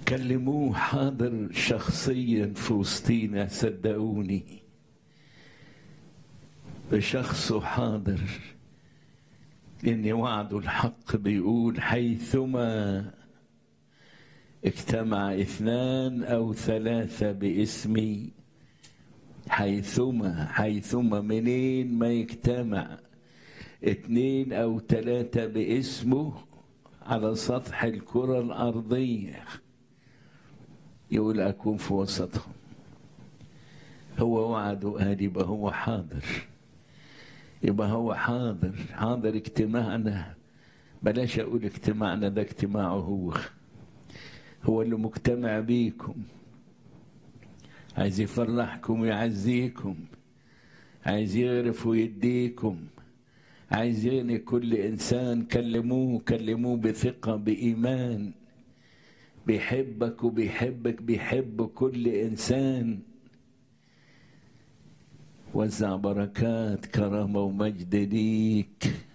كلموه حاضر شخصيا في وسطينا صدقوني بشخصه حاضر لأن وعده الحق بيقول حيثما اجتمع اثنان أو ثلاثة باسمي حيثما حيثما منين ما يجتمع اتنين أو ثلاثة باسمه على سطح الكرة الأرضية يقول أكون في وسطهم هو وعده قال يبقى هو حاضر يبقى هو حاضر حاضر اجتماعنا بلاش أقول اجتماعنا ده اجتماعه هو هو اللي مجتمع بيكم عايز يفرحكم ويعزيكم عايز يغرف ويديكم عايز يغني كل انسان كلموه كلموه بثقه بايمان بيحبك وبيحبك بيحب كل انسان وزع بركات كرامه ومجد ليك